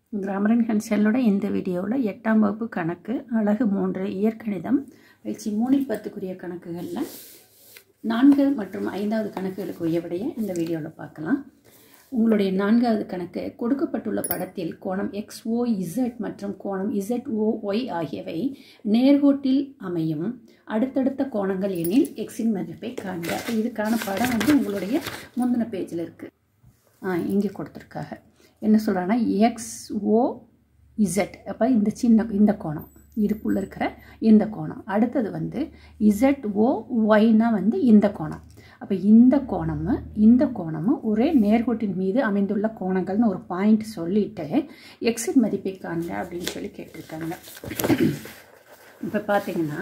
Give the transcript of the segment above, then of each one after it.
grammar and கன்சலோட இந்த வீடியோவில் எட்டாம் வகுப்பு கணக்கு அழகு மூன்று இயற்கணிதம் பயிற்சி மூணில் பத்துக்குரிய கணக்குகளில் நான்கு மற்றும் ஐந்தாவது கணக்குகளுக்கு உயவுடைய இந்த வீடியோவில் பார்க்கலாம் உங்களுடைய நான்காவது கணக்கு கொடுக்கப்பட்டுள்ள படத்தில் கோணம் எக்ஸ் ஓ இசட் மற்றும் கோணம் இசட் ஓ ஒய் ஆகியவை நேர்கோட்டில் அமையும் அடுத்தடுத்த கோணங்கள் எனில் எக்ஸின் மதிப்பை காண்க அப்போ இதுக்கான படம் வந்து உங்களுடைய முந்தின பேஜில் இருக்குது ஆ இங்கே கொடுத்துருக்காங்க என்ன சொல்கிறாங்கன்னா எக்ஸ் ஓ இசட் அப்போ இந்த சின்ன இந்த கோணம் இதுக்குள்ளே இருக்கிற இந்த கோணம் அடுத்தது வந்து இசட் ஓ ஒய்னா வந்து இந்த கோணம் அப்போ இந்த கோணமும் இந்த கோணமும் ஒரே நேர்கோட்டின் மீது அமைந்துள்ள கோணங்கள்னு ஒரு பாயிண்ட் சொல்லிட்டு எக்ஸின் மதிப்பை காண்க அப்படின்னு சொல்லி கேட்டிருக்காங்க இப்போ பார்த்தீங்கன்னா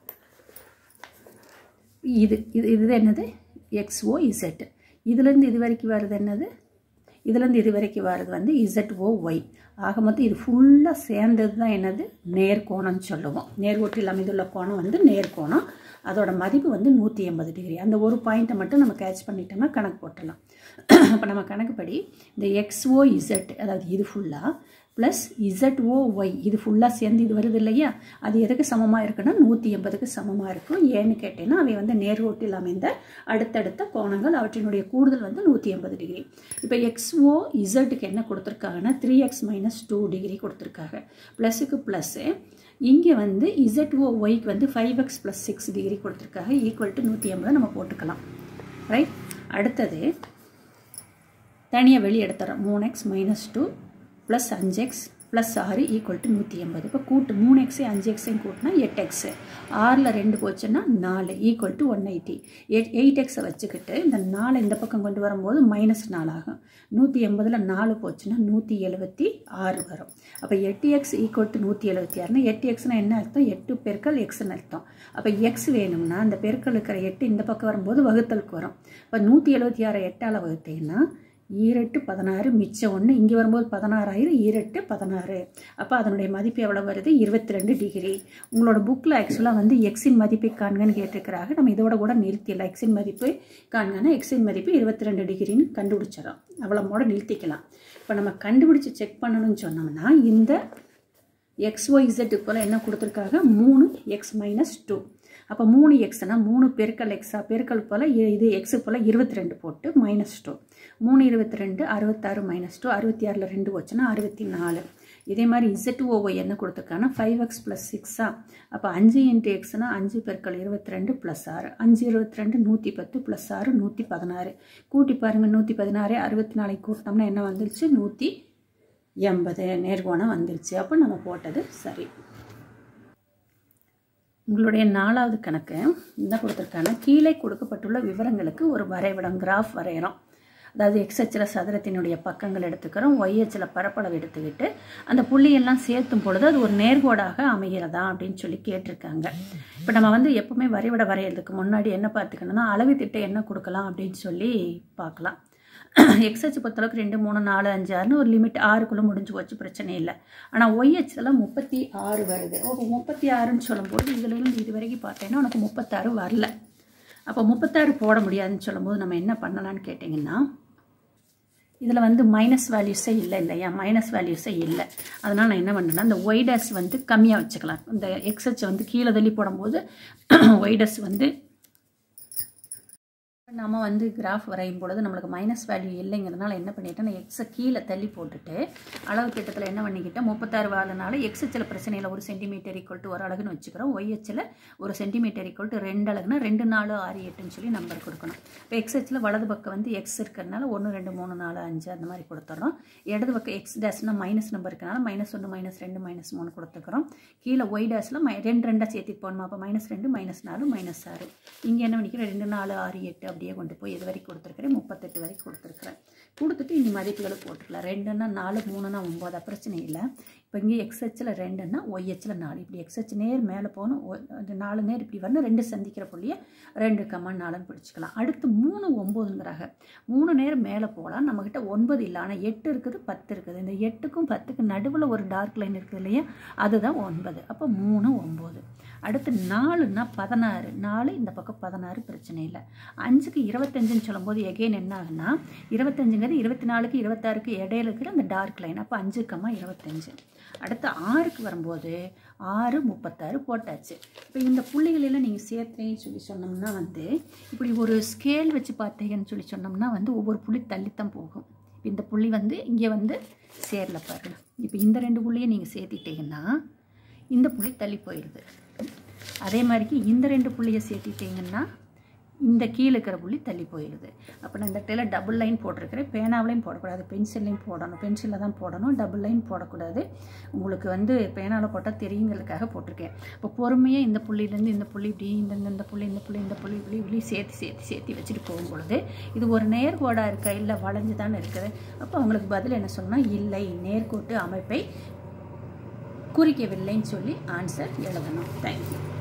இது இது இது என்னது எக்ஸ்ஓ இசட் இதுலேருந்து இது வரைக்கும் வர்றது என்னது இதுலேருந்து இது வரைக்கும் வர்றது வந்து இசட் ஓ ஒய் ஆக மொத்தம் இது ஃபுல்லாக சேர்ந்தது தான் என்னது நேர்கோணம்னு சொல்லுவோம் நேர்கோட்டில் அமைந்துள்ள கோணம் வந்து நேர்கோணம் அதோட மதிப்பு வந்து நூற்றி எண்பது டிகிரி அந்த ஒரு பாயிண்ட்டை மட்டும் நம்ம கேட்ச் பண்ணிட்டோம்னா கணக்கு போட்டுடலாம் அப்போ நம்ம கணக்குப்படி இந்த எக்ஸ்ஓ இசட் அதாவது இது ஃபுல்லாக ப்ளஸ் இசட் ஓ ஒய் இது ஃபுல்லாக சேர்ந்து இது வருது இல்லையா அது எதுக்கு சமமாக இருக்குன்னா நூற்றி எண்பதுக்கு சமமாக இருக்கும் ஏன்னு கேட்டேன்னா அவை வந்து நேர்கோட்டில் அமைந்த அடுத்தடுத்த கோணங்கள் அவற்றினுடைய கூடுதல் வந்து நூற்றி எண்பது டிகிரி இப்போ எக்ஸ் ஓ இசட்டுக்கு என்ன கொடுத்துருக்காங்கன்னா three x minus two degree கொடுத்துருக்காங்க ப்ளஸுக்கு ப்ளஸ்ஸு இங்கே வந்து இசட் ஓ ஒய்க்கு வந்து five x plus six degree கொடுத்துருக்காங்க ஈக்குவல் டு நூற்றி ஐம்பது நம்ம போட்டுக்கலாம் ரைட் அடுத்தது தனியாக வெளியே எடுத்துறோம் மூணு எக்ஸ் மைனஸ் டூ ப்ளஸ் அஞ்சு எக்ஸ் ப்ளஸ் ஆறு ஈக்குவல் டு நூற்றி எண்பது இப்போ கூட்டு மூணு எக்ஸு அஞ்சு எக்ஸையும் கூட்டினா எட்டு எக்ஸு ஆறில் ரெண்டு போச்சுன்னா நாலு equal to one eighty eight eight எக்ஸை வச்சுக்கிட்டு இந்த நாலு இந்த பக்கம் கொண்டு வரும்போது மைனஸ் நாலு ஆகும் நூற்றி எண்பதில் நாலு போச்சுன்னா நூற்றி எழுபத்தி ஆறு வரும் அப்போ எட்டு எக்ஸ் ஈக்குவல் டு நூற்றி எழுபத்தி ஆறுனா எட்டு எக்ஸ்னால் என்ன அர்த்தம் எட்டு பெருக்கல் எக்ஸ்னு அர்த்தம் அப்போ எக்ஸ் வேணும்னா அந்த பெருக்கல் இருக்கிற எட்டு இந்த பக்கம் வரும்போது வகுத்தலுக்கு வரும் இப்போ நூற்றி எழுபத்தி ஆறு எட்டால் வகுத்தீங்கன்னா ஈரெட்டு பதினாறு மிச்சம் ஒன்று இங்கே வரும்போது பதினாறாயிரம் ஈரெட்டு பதினாறு அப்போ அதனுடைய மதிப்பு எவ்வளோ வருது இருபத்தி ரெண்டு டிகிரி உங்களோட புக்கில் ஆக்சுவலாக வந்து எக்ஸின் மதிப்பை காண்கன்னு கேட்டிருக்கிறாங்க நம்ம இதோட கூட நிறுத்திடலாம் எக்ஸின் மதிப்பு காண்கன்னா எக்ஸின் மதிப்பு இருபத்தி ரெண்டு டிகிரின்னு கண்டுபிடிச்சிடறோம் அவ்வளோமோட நிறுத்திக்கலாம் இப்போ நம்ம கண்டுபிடிச்சி செக் பண்ணணும்னு சொன்னோம்னா இந்த எக்ஸ் ஒய் இசட்டுக்கு போல் என்ன கொடுத்துருக்காங்க மூணு எக்ஸ் மைனஸ் டூ அப்போ மூணு எக்ஸ்னால் மூணு பெருக்கல் எக்ஸா பெருக்கல் போல் இது எக்ஸு போல் இருபத்தி ரெண்டு போட்டு மைனஸ் டூ மூணு இருபத்தி ரெண்டு அறுபத்தாறு மைனஸ் டூ அறுபத்தி ஆறில் ரெண்டு வச்சுன்னா அறுபத்தி நாலு இதே மாதிரி இசட் ஓவை என்ன கொடுத்துருக்காங்கன்னா ஃபைவ் எக்ஸ் ப்ளஸ் சிக்ஸா அப்போ அஞ்சு இன்ட்டு எக்ஸ்னால் அஞ்சு பெருக்கல் இருபத்தி ரெண்டு ப்ளஸ் ஆறு அஞ்சு இருபத்தி ரெண்டு நூற்றி பத்து ப்ளஸ் ஆறு நூற்றி பதினாறு கூட்டி பாருங்கள் நூற்றி பதினாறு அறுபத்தி நாளைக்கு கூட்டினோம்னா என்ன வந்துருச்சு நூற்றி எண்பது நேர்கோணம் வந்துருச்சு அப்போ நம்ம போட்டது சரி உங்களுடைய நாலாவது கணக்கு என்ன கொடுத்துருக்காங்க கீழே கொடுக்கப்பட்டுள்ள விவரங்களுக்கு ஒரு வரைபடம் கிராஃப் வரைகிறோம் அதாவது எக்ஸ் அச்சில் சதுரத்தினுடைய பக்கங்கள் எடுத்துக்கிறோம் ஒய் அச்சில் பரப்பளவு எடுத்துக்கிட்டு அந்த புள்ளியெல்லாம் சேர்த்தும் பொழுது அது ஒரு நேர்கோடாக அமைகிறதா அப்படின்னு சொல்லி கேட்டிருக்காங்க இப்போ நம்ம வந்து எப்பவுமே வரைபட வரைகிறதுக்கு முன்னாடி என்ன பார்த்துக்கணும்னா அளவு திட்டம் என்ன கொடுக்கலாம் அப்படின்னு சொல்லி பார்க்கலாம் எக்ஸ்ஹெச் பொறுத்தளவுக்கு ரெண்டு மூணு நாலு அஞ்சு ஆறுனு ஒரு லிமிட் ஆறுக்குள்ளே முடிஞ்சு போச்சு பிரச்சனை இல்லை ஆனால் ஒய்ஹெச்சில் முப்பத்தி ஆறு வருது ஓ முப்பத்தி ஆறுன்னு சொல்லும்போது இதுலேருந்து இது வரைக்கும் பார்த்தேன்னா உனக்கு முப்பத்தாறு வரல அப்போ முப்பத்தாறு போட முடியாதுன்னு சொல்லும்போது நம்ம என்ன பண்ணலான்னு கேட்டிங்கன்னா இதில் வந்து மைனஸ் வேல்யூஸே இல்லை இல்லையா மைனஸ் வேல்யூஸே இல்லை அதனால் நான் என்ன பண்ணேன்னா இந்த ஒய்டஸ் வந்து கம்மியாக வச்சுக்கலாம் இந்த எக்ஸ்ஹெச்சை வந்து கீழே தள்ளி போடும்போது ஒய்டஸ் வந்து நம்ம வந்து கிராஃப் வரையும் பொழுது நம்மளுக்கு மைனஸ் வேல்யூ இல்லைங்கிறதுனால என்ன பண்ணிட்டேன் நான் எக்ஸை கீழே தள்ளி போட்டுட்டு அளவு திட்டத்தில் என்ன பண்ணிக்கிட்டேன் முப்பத்தாறு வாழனால எக்ஸ் அச்சில் பிரச்சனையில் ஒரு சென்டிமீட்டர் ஈக்குவல் டு ஒரு அழகுன்னு வச்சுக்கிறோம் ஒய் அச்சில் ஒரு சென்டிமீட்டர் ஈக்குவல் டு ரெண்டு அழகுனா ரெண்டு நாலு ஆறு எட்டுன்னு சொல்லி நம்பர் கொடுக்கணும் இப்போ எக்ஸ் அச்சில் வலது பக்கம் வந்து எக்ஸ் இருக்கிறதுனால ஒன்று ரெண்டு மூணு நாலு அஞ்சு அந்த மாதிரி கொடுத்துட்றோம் இடது பக்கம் எக்ஸ் டேஷ்னா மைனஸ் நம்பர் இருக்கனால மைனஸ் ஒன்று மைனஸ் ரெண்டு மைனஸ் மூணு கொடுத்துக்கிறோம் கீழே ஒய் டேஷில் மை ரெண்டு ரெண்டாக சேர்த்திட்டு போகணுமா அப்போ மைனஸ் ரெண்டு மைனஸ் நாலு மைனஸ் ஆறு இங்கே என்ன பண்ணிக்கிறேன் ரெண்டு நாலு ஆறு எட்டு அப்படியே கொண்டு போய் இது வரைக்கும் கொடுத்துருக்குறேன் முப்பத்தெட்டு வரைக்கும் கொடுத்துருக்குறேன் கொடுத்துட்டு இனி மதிப்புகளை போட்டுக்கலாம் ரெண்டுன்னா நாலு மூணுன்னா ஒம்பது பிரச்சனை இல்லை இப்போ இங்கே எக்ஸ்ஹெச்சில் ரெண்டுன்னா ஒய்ஹெச்சில் நாலு இப்படி எக்ஸ்ஹெச் நேர் மேலே போகணும் நாலு நேர் இப்படி வரணும் ரெண்டு சந்திக்கிற புள்ளியை ரெண்டு கம்மா நாலுன்னு பிடிச்சிக்கலாம் அடுத்து மூணு ஒம்போதுங்கிறாங்க மூணு நேர் மேலே போகலாம் நம்மக்கிட்ட ஒன்பது இல்லை ஆனால் எட்டு இருக்குது பத்து இருக்குது இந்த எட்டுக்கும் பத்துக்கும் நடுவில் ஒரு டார்க் லைன் இருக்குது இல்லையா அதுதான் ஒன்பது அப்போ மூணு ஒம்பது அடுத்து நாலுன்னா பதினாறு நாலு இந்த பக்கம் பதினாறு பிரச்சனை இல்லை அஞ்சுக்கு இருபத்தஞ்சுன்னு சொல்லும்போது எகெயின் என்ன ஆகுனா இருபத்தஞ்சுங்கிறது இருபத்தி நாலுக்கு இருபத்தாறுக்கு இடையில இருக்கிற அந்த டார்க் லைன் அப்போ அஞ்சுக்கம்மா இருபத்தஞ்சு அடுத்து ஆறுக்கு வரும்போது ஆறு முப்பத்தாறு போட்டாச்சு இப்போ இந்த புள்ளிகளெல்லாம் நீங்கள் சேர்த்தேன்னு சொல்லி சொன்னோம்னா வந்து இப்படி ஒரு ஸ்கேல் வச்சு பார்த்தீங்கன்னு சொல்லி சொன்னோம்னா வந்து ஒவ்வொரு புள்ளி தள்ளித்தான் போகும் இப்போ இந்த புள்ளி வந்து இங்கே வந்து சேரல பாருங்க இப்போ இந்த ரெண்டு புள்ளியை நீங்கள் சேர்த்திட்டீங்கன்னா இந்த புள்ளி தள்ளி போயிடுது அதே மாதிரிக்கு இந்த ரெண்டு புள்ளியை சேர்த்திட்டீங்கன்னா இந்த கீழே இருக்கிற புள்ளி தள்ளி போயிடுது அப்போ நான் இந்த இடத்துல டபுள் லைன் போட்டிருக்கிறேன் பேனாவிலையும் போடக்கூடாது பென்சில்லையும் போடணும் பென்சிலில் தான் போடணும் டபுள் லைன் போடக்கூடாது உங்களுக்கு வந்து பேனாவில் போட்டால் தெரியுங்கிறதுக்காக போட்டிருக்கேன் இப்போ பொறுமையாக இந்த புள்ளியிலேருந்து இந்த புள்ளி இப்படி இந்த இந்த- இந்த புள்ளி இந்த புள்ளி இந்த புள்ளி இப்படி இப்படி சேர்த்து சேர்த்து சேர்த்து வச்சுட்டு போகும் பொழுது இது ஒரு நேர்கோடாக இருக்கா இல்லை வளைஞ்சு தானே இருக்குது அப்போ அவங்களுக்கு பதில் என்ன சொல்லணும் இல்லை நேர்கோட்டு அமைப்பை குறிக்கவில்லைன்னு சொல்லி ஆன்சர் எழுதணும் தேங்க்யூ